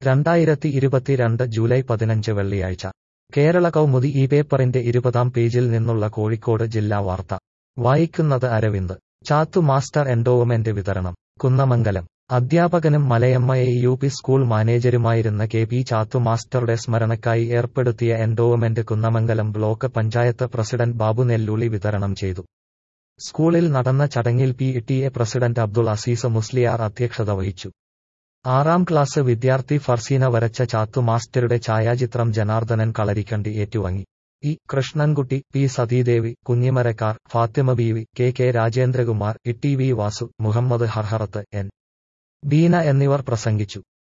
രണ്ടായിരത്തി ഇരുപത്തിരണ്ട് ജൂലൈ പതിനഞ്ച് വെള്ളിയാഴ്ച കേരള കൗമുദി ഈ പേപ്പറിന്റെ ഇരുപതാം പേജിൽ നിന്നുള്ള കോഴിക്കോട് ജില്ലാ വാർത്ത വായിക്കുന്നത് അരവിന്ദ് ചാത്തു മാസ്റ്റർ എൻഡോവ്മെന്റ് വിതരണം കുന്നമംഗലം അധ്യാപകനും Malayamma A U P school മാനേജരുമായിരുന്ന കെ പി ചാത്തു മാസ്റ്ററുടെ സ്മരണക്കായി ഏർപ്പെടുത്തിയ endowment Kunnamangalam block panchayat president Babu Nelluli വിതരണം ചെയ്തു സ്കൂളിൽ നടന്ന ചടങ്ങിൽ P T A president Abdul Azeez Musliyar അധ്യക്ഷത വഹിച്ചു ആറാം ക്ലാസ് വിദ്യാർത്ഥി ഫർസീന വരച്ച ചാത്തു മാസ്റ്ററുടെ ഛായാചിത്രം ജനാർദ്ദനൻ കളരിക്കണ്ടി ഏറ്റുവാങ്ങി E Krishnankutty P Sathidevi Kunhimarakkar Fathima Beevi K K Rajendrakumar E T V Vasu Muhammad ഹർഹറത്ത് എൻ ബീന എന്നിവർ പ്രസംഗിച്ചു